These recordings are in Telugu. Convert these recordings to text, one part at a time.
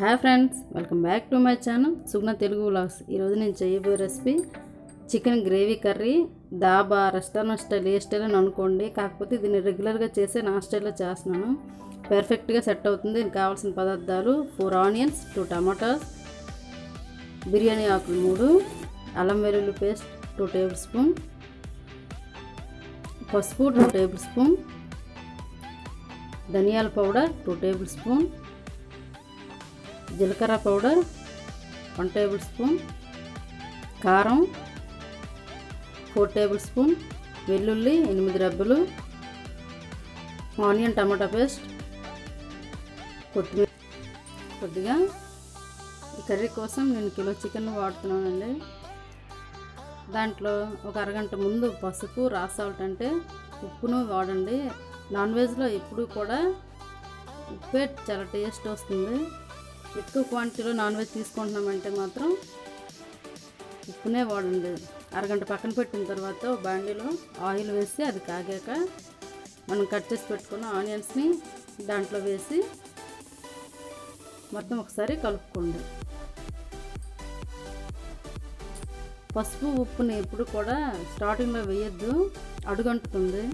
hi friends welcome back to my channel Sugna Telugu vlogs ఈరోజు నేను చేయబోయే recipe chicken gravy curry dhaba restaurant style ఏ స్టైల్ అని అనుకోండి కాకపోతే దీన్ని రెగ్యులర్గా చేసే నా స్టైల్లో చేస్తున్నాను పర్ఫెక్ట్గా సెట్ అవుతుంది దీనికి కావాల్సిన పదార్థాలు four onions two tomatoes biryani ఆకులు మూడు అల్లం వెల్లుల్లి పేస్ట్ టూ టేబుల్ స్పూన్ పసుపు టూ టేబుల్ స్పూన్ ధనియాల పౌడర్ టూ టేబుల్ స్పూన్ జీలకర్ర పౌడర్ వన్ టేబుల్ స్పూన్ కారం ఫోర్ టేబుల్ స్పూన్ వెల్లుల్లి ఎనిమిది రబ్బలు ఆనియన్ టమాటా పేస్ట్ కొత్తిమీర కొద్దిగా ఈ కర్రీ కోసం నేను కిలో చికెన్ వాడుతున్నానండి దాంట్లో ఒక అరగంట ముందు పసుపు రా సాల్ట్ అంటే ఉప్పును వాడండి నాన్ వెజ్లో ఎప్పుడు కూడా ఉప్పే చాలా టేస్ట్ వస్తుంది ఎక్కువ క్వాంటిటీలో నాన్ వెజ్ తీసుకుంటున్నామంటే మాత్రం ఉప్పునే వాడండి అరగంట పక్కన పెట్టిన తర్వాత ఒక బాండీలో ఆయిల్ వేసి అది కాగాక మనం కట్ చేసి పెట్టుకున్న ఆనియన్స్ని దాంట్లో వేసి మొత్తం ఒకసారి కలుపుకోండి పసుపు ఉప్పుని ఎప్పుడు కూడా స్టార్టింగ్లో వేయద్దు అడుగంటుతుంది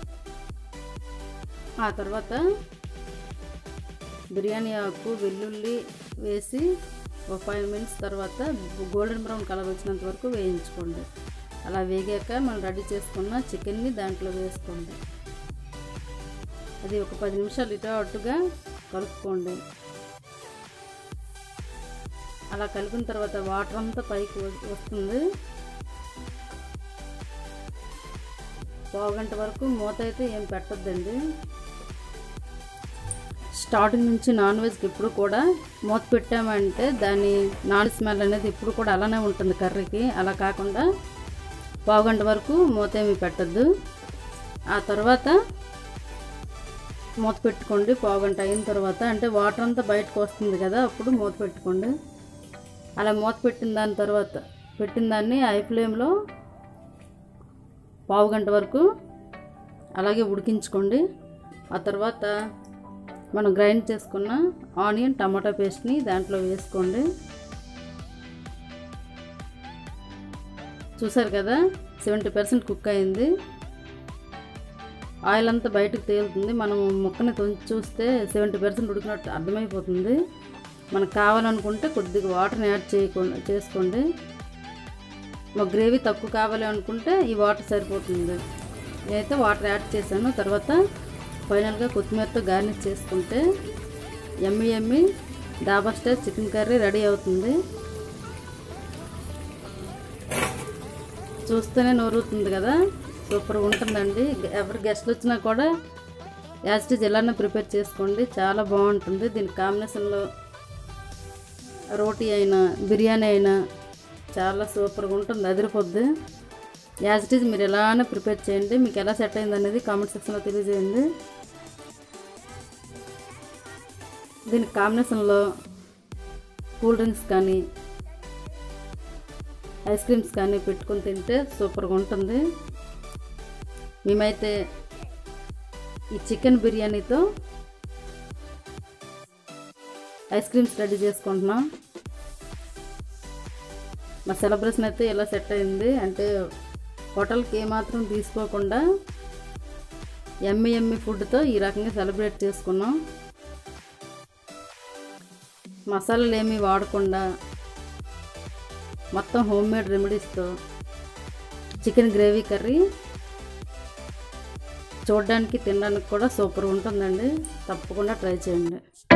ఆ తర్వాత బిర్యానీ ఆకు వెల్లుల్లి వేసి ఒక ఫైవ్ మినిట్స్ తర్వాత గోల్డెన్ బ్రౌన్ కలర్ వచ్చినంత వరకు వేయించుకోండి అలా వేగాక మనం రెడీ చేసుకున్న చికెన్ని దాంట్లో వేసుకోండి అది ఒక పది నిమిషాలు ఇటు అటుగా కలుపుకోండి అలా కలిపిన తర్వాత వాటర్ అంతా పైకి వస్తుంది పావుగంట వరకు మూత అయితే ఏం పెట్టద్దండి స్టార్టింగ్ నుంచి నాన్ వెజ్కి ఎప్పుడు కూడా మూత పెట్టామంటే దాని నాన్ స్మెల్ అనేది ఎప్పుడు కూడా అలానే ఉంటుంది కర్రీకి అలా కాకుండా పావుగంట వరకు మూత ఏమి పెట్టద్దు ఆ తర్వాత మూత పెట్టుకోండి పావుగంట అయిన తర్వాత అంటే వాటర్ అంతా బయటకు వస్తుంది కదా అప్పుడు మూత పెట్టుకోండి అలా మూత పెట్టిన దాని తర్వాత పెట్టిన దాన్ని హై ఫ్లేమ్లో పావు గంట వరకు అలాగే ఉడికించుకోండి ఆ తర్వాత మనం గ్రైండ్ చేసుకున్న ఆనియన్ టమాటా పేస్ట్ని దాంట్లో వేసుకోండి చూసారు కదా సెవెంటీ పర్సెంట్ కుక్ అయింది ఆయిల్ అంతా బయటకు తేలుతుంది మనం ముక్కని తొంచి చూస్తే సెవెంటీ పర్సెంట్ ఉడికినట్టు అర్థమైపోతుంది మనకు కావాలనుకుంటే కొద్దిగా వాటర్ని యాడ్ చేయకుండా చేసుకోండి మాకు గ్రేవీ తక్కువ కావాలి అనుకుంటే ఈ వాటర్ సరిపోతుంది నేనైతే వాటర్ యాడ్ చేశాను తర్వాత ఫైనల్గా కొత్తిమీరతో గార్నిష్ చేసుకుంటే ఎమ్మి ఎమ్మి డాబా స్టైల్ చికెన్ కర్రీ రెడీ అవుతుంది చూస్తేనే నోరుతుంది కదా సూపర్గా ఉంటుందండి ఎవరు గెస్ట్లు వచ్చినా కూడా యాస్టిజ్ ఇలానే ప్రిపేర్ చేసుకోండి చాలా బాగుంటుంది దీని కాంబినేషన్లో రోటీ అయినా బిర్యానీ అయినా చాలా సూపర్గా ఉంటుంది అదిరిపోద్ది యాజ్ ఇట్ ఈజ్ మీరు ఎలానే ప్రిపేర్ చేయండి మీకు ఎలా సెట్ అయింది అనేది కామెంట్ సెక్షన్లో తెలియజేయండి దీనికి కాంబినేషన్లో కూల్ డ్రింక్స్ కానీ ఐస్ క్రీమ్స్ కానీ పెట్టుకొని తింటే సూపర్గా ఉంటుంది మేమైతే ఈ చికెన్ బిర్యానీతో ఐస్ క్రీమ్స్ రెడీ చేసుకుంటున్నాం మా సెలబ్రేషన్ అయితే ఇలా సెట్ అయింది అంటే హోటల్కి ఏమాత్రం తీసుకోకుండా ఎమ్మి ఎమ్మి ఫుడ్తో ఈ రకంగా సెలబ్రేట్ చేసుకున్నాం మసాలాలు ఏమీ వాడకుండా మొత్తం హోమ్ మేడ్ రెమెడీస్తో చికెన్ గ్రేవీ కర్రీ చూడడానికి తినడానికి కూడా సూపర్ ఉంటుందండి తప్పకుండా ట్రై చేయండి